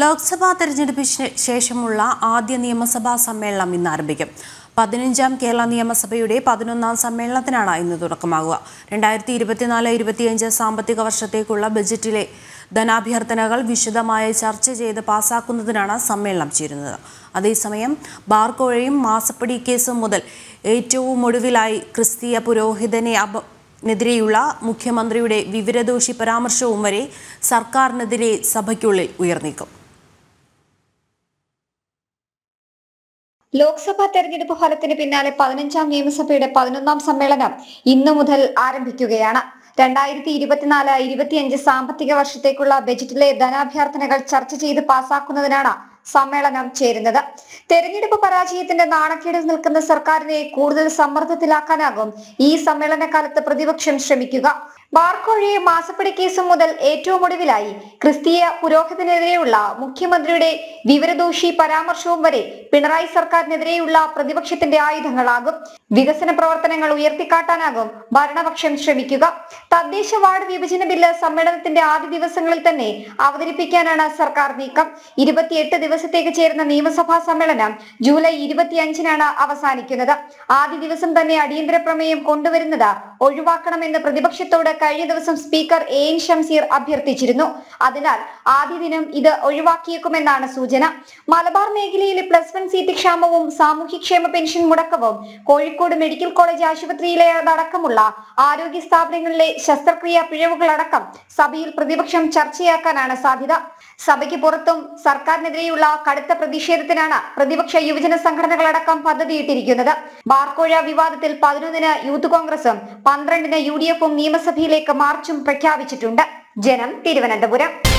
ലോക്സഭാ തെരഞ്ഞെടുപ്പിന് ശേഷമുള്ള ആദ്യ നിയമസഭാ സമ്മേളനം ഇന്ന് ആരംഭിക്കും പതിനഞ്ചാം കേരള നിയമസഭയുടെ പതിനൊന്നാം സമ്മേളനത്തിനാണ് ഇന്ന് തുടക്കമാകുക രണ്ടായിരത്തി ഇരുപത്തിനാല് ഇരുപത്തിയഞ്ച് സാമ്പത്തിക വർഷത്തേക്കുള്ള ബജറ്റിലെ ധനാഭ്യർത്ഥനകൾ വിശദമായി ചർച്ച ചെയ്ത് പാസാക്കുന്നതിനാണ് സമ്മേളനം ചേരുന്നത് അതേസമയം ബാർക്കോഴയും മാസപ്പടി കേസും മുതൽ ഏറ്റവും ഒടുവിലായി ക്രിസ്തീയ പുരോഹിതനെ അപ നെതിരെയുള്ള മുഖ്യമന്ത്രിയുടെ വിവരദോഷി പരാമർശവും വരെ സർക്കാരിനെതിരെ സഭയ്ക്കുള്ളിൽ ഉയർന്നേക്കും ലോക്സഭാ തെരഞ്ഞെടുപ്പ് ഫലത്തിന് പിന്നാലെ പതിനഞ്ചാം നിയമസഭയുടെ പതിനൊന്നാം സമ്മേളനം ഇന്നു മുതൽ ആരംഭിക്കുകയാണ് രണ്ടായിരത്തി ഇരുപത്തിനാല് ഇരുപത്തിയഞ്ച് സാമ്പത്തിക വർഷത്തേക്കുള്ള ബജറ്റിലെ ധനാഭ്യർത്ഥനകൾ ചർച്ച ചെയ്ത് പാസാക്കുന്നതിനാണ് സമ്മേളനം ചേരുന്നത് തെരഞ്ഞെടുപ്പ് പരാജയത്തിന്റെ നാണക്കേടിൽ നിൽക്കുന്ന സർക്കാരിനെ കൂടുതൽ സമ്മർദ്ദത്തിലാക്കാനാകും ഈ സമ്മേളനകാലത്ത് പ്രതിപക്ഷം ശ്രമിക്കുക ബാർക്കോഴയെ മാസപ്പടി കേസ് മുതൽ ഏറ്റവും ഒടുവിലായി ക്രിസ്തീയ പുരോഹിതനെതിരെയുള്ള മുഖ്യമന്ത്രിയുടെ വിവരദോഷി പരാമർശവും വരെ പിണറായി സർക്കാരിനെതിരെയുള്ള പ്രതിപക്ഷത്തിന്റെ ആയുധങ്ങളാകും വികസന പ്രവർത്തനങ്ങൾ ഉയർത്തിക്കാട്ടാനാകും ഭരണപക്ഷം ശ്രമിക്കുക തദ്ദേശ വാർഡ് വിഭജന ബില്ല് സമ്മേളനത്തിന്റെ ആദ്യ ദിവസങ്ങളിൽ തന്നെ അവതരിപ്പിക്കാനാണ് സർക്കാർ നീക്കം ഇരുപത്തിയെട്ട് ദിവസത്തേക്ക് ചേരുന്ന നിയമസഭാ സമ്മേളനം ജൂലൈ ഇരുപത്തിയഞ്ചിനാണ് അവസാനിക്കുന്നത് ആദ്യ ദിവസം തന്നെ അടിയന്തര പ്രമേയം കൊണ്ടുവരുന്നത് ഒഴിവാക്കണമെന്ന് പ്രതിപക്ഷത്തോട് കഴിഞ്ഞ ദിവസം സ്പീക്കർ എ എൻ ഷംസീർ അഭ്യർത്ഥിച്ചിരുന്നു അതിനാൽ ആദ്യ ദിനം ഇത് ഒഴിവാക്കിയേക്കുമെന്നാണ് സൂചന മലബാർ മേഖലയിലെ പ്ലസ് വൺ സീറ്റ് ക്ഷാമവും സാമൂഹ്യക്ഷേമ പെൻഷൻ മുടക്കവും കോഴിക്കോട് മെഡിക്കൽ കോളേജ് ആശുപത്രിയിലെ അടക്കമുള്ള ആരോഗ്യ സ്ഥാപനങ്ങളിലെ ശസ്ത്രക്രിയാ പിഴവുകളടക്കം സഭയിൽ പ്രതിപക്ഷം ചർച്ചയാക്കാനാണ് സാധ്യത സഭയ്ക്ക് പുറത്തും സർക്കാരിനെതിരെയുള്ള കടുത്ത പ്രതിഷേധത്തിനാണ് പ്രതിപക്ഷ യുവജന സംഘടനകളടക്കം പദ്ധതിയിട്ടിരിക്കുന്നത് ബാർക്കോഴ വിവാദത്തിൽ പതിനൊന്നിന് യൂത്ത് കോൺഗ്രസും പന്ത്രണ്ടിന് യു ഡി എഫും നിയമസഭയിലേക്ക് മാർച്ചും പ്രഖ്യാപിച്ചിട്ടുണ്ട് ജനം തിരുവനന്തപുരം